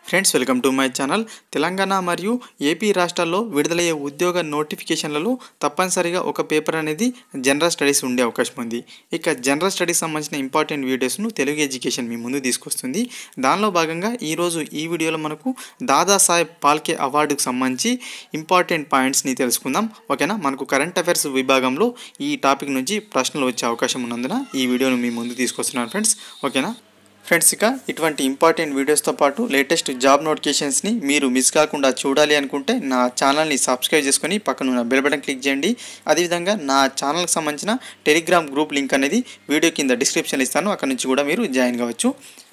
friends welcome to my channel Telangana మరియు AP రాష్ట్రాల్లో విడుదలయ్యే ఉద్యోగ నోటిఫికేషన్లలో తప్పనిసరిగా ఒక పేపర్ అనేది జనరల్ స్టడీస్ ఉండే అవకాశం ఉంది ఇక జనరల్ స్టడీస్ సంబంధించిన ఇంపార్టెంట్ వీడియోస్ను తెలుగు ఎడ్యుకేషన్ మీ ముందు తీసుకొస్తుంది దానిలో భాగంగా ఈరోజు ఈ వీడియోలో మనకు దాదాసాహెబ్ పాల్కే అవార్డుకు సంబంధించి ఇంపార్టెంట్ పాయింట్స్ని తెలుసుకుందాం ఓకేనా మనకు కరెంట్ అఫైర్స్ విభాగంలో ఈ టాపిక్ నుంచి ప్రశ్నలు వచ్చే అవకాశం ఉన్నందున ఈ వీడియోను మీ ముందు తీసుకొస్తున్నాను ఫ్రెండ్స్ ఓకేనా ఫ్రెండ్స్ ఇక ఇటువంటి ఇంపార్టెంట్ వీడియోస్తో పాటు లేటెస్ట్ జాబ్ నోటిఫికేషన్స్ని మీరు మిస్ కాకుండా చూడాలి అనుకుంటే నా ఛానల్ని సబ్స్క్రైబ్ చేసుకొని పక్కన ఉన్న బెల్ బటన్ క్లిక్ చేయండి అదేవిధంగా నా ఛానల్కి సంబంధించిన టెలిగ్రామ్ గ్రూప్ లింక్ అనేది వీడియో కింద డిస్క్రిప్షన్ ఇస్తాను అక్కడ నుంచి కూడా మీరు జాయిన్ కావచ్చు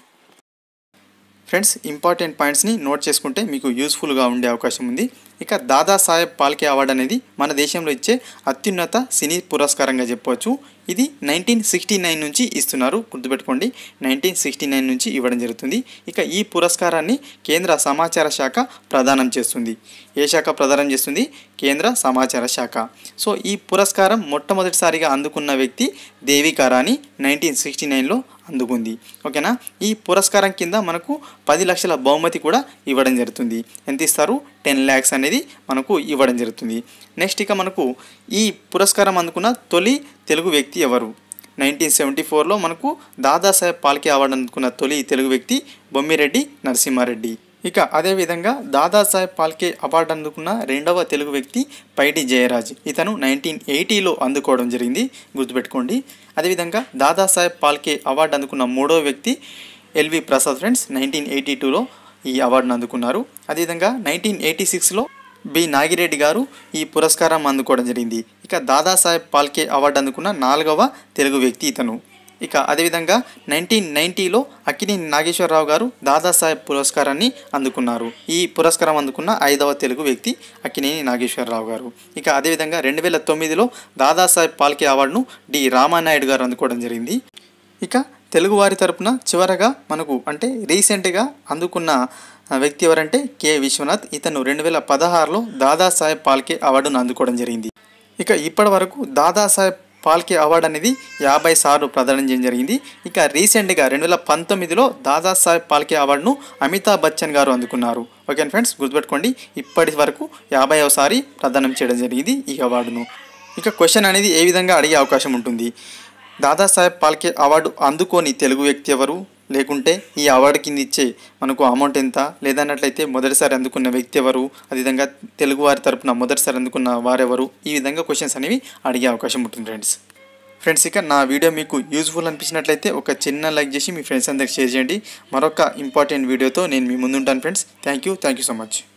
ఫ్రెండ్స్ ఇంపార్టెంట్ పాయింట్స్ని నోట్ చేసుకుంటే మీకు యూస్ఫుల్గా ఉండే అవకాశం ఉంది ఇక దాదాసాహెబ్ పాల్కే అవార్డు అనేది మన దేశంలో ఇచ్చే అత్యున్నత సినీ పురస్కారంగా చెప్పవచ్చు ఇది నైన్టీన్ సిక్స్టీ నైన్ నుంచి ఇస్తున్నారు గుర్తుపెట్టుకోండి నైన్టీన్ సిక్స్టీ నైన్ నుంచి ఇవ్వడం జరుగుతుంది ఇక ఈ పురస్కారాన్ని కేంద్ర సమాచార శాఖ ప్రదానం చేస్తుంది ఏ శాఖ ప్రదానం చేస్తుంది కేంద్ర సమాచార శాఖ సో ఈ పురస్కారం మొట్టమొదటిసారిగా అందుకున్న వ్యక్తి దేవికా రాణి నైన్టీన్ సిక్స్టీ నైన్లో అందుకుంది ఓకేనా ఈ పురస్కారం కింద మనకు పది లక్షల బహుమతి కూడా ఇవ్వడం జరుగుతుంది ఎంత ఇస్తారు టెన్ ల్యాక్స్ అనేది మనకు ఇవ్వడం జరుగుతుంది నెక్స్ట్ ఇక మనకు ఈ పురస్కారం అందుకున్న తొలి తెలుగు వ్యక్తి ఎవరు నైన్టీన్ సెవెంటీ ఫోర్లో మనకు దాదాసాహెబ్ పాల్కే అవార్డు అందుకున్న తొలి తెలుగు వ్యక్తి బొమ్మిరెడ్డి నరసింహారెడ్డి ఇక అదేవిధంగా దాదాసాహెబ్ పాల్కే అవార్డు అందుకున్న రెండవ తెలుగు వ్యక్తి పైడి జయరాజ్ ఇతను నైన్టీన్ ఎయిటీలో అందుకోవడం జరిగింది గుర్తుపెట్టుకోండి అదేవిధంగా దాదాసాహెబ్ పాల్కే అవార్డు అందుకున్న మూడవ వ్యక్తి LV Prasad friends nineteen eighty టూలో ఈ అవార్డును అందుకున్నారు అదేవిధంగా నైన్టీన్ ఎయిటీ సిక్స్లో బి నాగిరెడ్డి గారు ఈ పురస్కారం అందుకోవడం జరిగింది ఇక దాదాసాహెబ్ పాల్కే అవార్డు అందుకున్న నాలుగవ తెలుగు వ్యక్తి ఇతను ఇక అదేవిధంగా నైన్టీన్ నైంటీలో అక్కినేని నాగేశ్వరరావు గారు దాదాసాహెబ్ పురస్కారాన్ని అందుకున్నారు ఈ పురస్కారం అందుకున్న ఐదవ తెలుగు వ్యక్తి అక్కినేని నాగేశ్వరరావు గారు ఇక అదేవిధంగా రెండు వేల తొమ్మిదిలో దాదాసాహెబ్ పాల్కే అవార్డును డి రామానాయుడు గారు అందుకోవడం జరిగింది ఇక తెలుగువారి తరపున చివరగా మనకు అంటే రీసెంట్గా అందుకున్న వ్యక్తి ఎవరంటే కె విశ్వనాథ్ ఇతను రెండు వేల పదహారులో దాదాసాహెబ్ పాల్కే అవార్డును అందుకోవడం జరిగింది ఇక ఇప్పటి వరకు దాదాసాహెబ్ పాల్కే అవార్డు అనేది యాభై సార్లు ప్రదానం చేయడం జరిగింది ఇక రీసెంట్గా రెండు వేల పంతొమ్మిదిలో దాదాసాహెబ్ పాల్కే అవార్డును అమితాబ్ బచ్చన్ గారు అందుకున్నారు ఓకే ఫ్రెండ్స్ గుర్తుపెట్టుకోండి ఇప్పటి వరకు యాభైవసారి ప్రదానం చేయడం జరిగింది ఈ అవార్డును ఇక క్వశ్చన్ అనేది ఏ విధంగా అడిగే అవకాశం ఉంటుంది దాదాసాహెబ్ పాల్కే అవార్డు అందుకోని తెలుగు వ్యక్తి ఎవరు లేకుంటే ఈ అవార్డు కింద ఇచ్చే మనకు అమౌంట్ ఎంత లేదన్నట్లయితే మొదటిసారి అందుకున్న వ్యక్తి ఎవరు అదేవిధంగా తెలుగు వారి తరపున మొదటిసారి అందుకున్న వారెవరు ఈ విధంగా క్వశ్చన్స్ అనేవి అడిగే అవకాశం ఉంటుంది ఫ్రెండ్స్ ఫ్రెండ్స్ ఇక నా వీడియో మీకు యూజ్ఫుల్ అనిపించినట్లయితే ఒక చిన్న లైక్ చేసి మీ ఫ్రెండ్స్ అందరికి షేర్ చేయండి మరొక ఇంపార్టెంట్ వీడియోతో నేను మీ ముందుంటాను friends thank you thank you so much